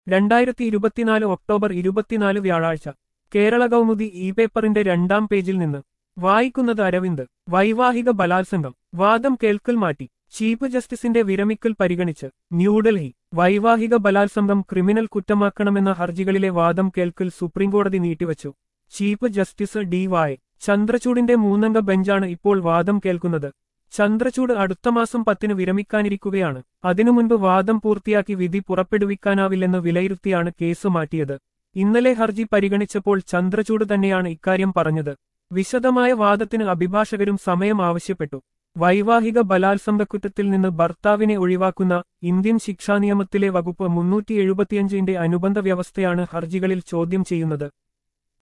രണ്ടായിരത്തി ഇരുപത്തിനാല് ഒക്ടോബർ ഇരുപത്തിനാല് വ്യാഴാഴ്ച കേരള കൗമുദി ഇ പേപ്പറിന്റെ രണ്ടാം പേജിൽ നിന്ന് വായിക്കുന്നത് അരവിന്ദ് വൈവാഹിക ബലാത്സംഗം വാദം കേൾക്കൽ മാറ്റി ചീഫ് ജസ്റ്റിസിന്റെ വിരമിക്കൽ പരിഗണിച്ച് ന്യൂഡൽഹി വൈവാഹിക ബലാത്സംഗം ക്രിമിനൽ കുറ്റമാക്കണമെന്ന ഹർജികളിലെ വാദം കേൾക്കൽ സുപ്രീംകോടതി നീട്ടിവച്ചു ചീഫ് ജസ്റ്റിസ് ഡി വായ് ചന്ദ്രചൂഡിന്റെ മൂന്നംഗ ബെഞ്ചാണ് ഇപ്പോൾ വാദം കേൾക്കുന്നത് ചന്ദ്രചൂഡ് അടുത്ത മാസം പത്തിന് വിരമിക്കാനിരിക്കുകയാണ് അതിനു മുൻപ് വാദം പൂർത്തിയാക്കി വിധി പുറപ്പെടുവിക്കാനാവില്ലെന്ന് വിലയിരുത്തിയാണ് കേസ് മാറ്റിയത് ഇന്നലെ ഹർജി പരിഗണിച്ചപ്പോൾ ചന്ദ്രചൂഡ് തന്നെയാണ് ഇക്കാര്യം പറഞ്ഞത് വിശദമായ വാദത്തിന് അഭിഭാഷകരും സമയം ആവശ്യപ്പെട്ടു വൈവാഹിക ബലാത്സംഗക്കുറ്റത്തിൽ നിന്ന് ഭർത്താവിനെ ഒഴിവാക്കുന്ന ഇന്ത്യൻ ശിക്ഷാനിയമത്തിലെ വകുപ്പ് മുന്നൂറ്റി എഴുപത്തിയഞ്ചിന്റെ അനുബന്ധ വ്യവസ്ഥയാണ് ഹർജികളിൽ ചോദ്യം ചെയ്യുന്നത്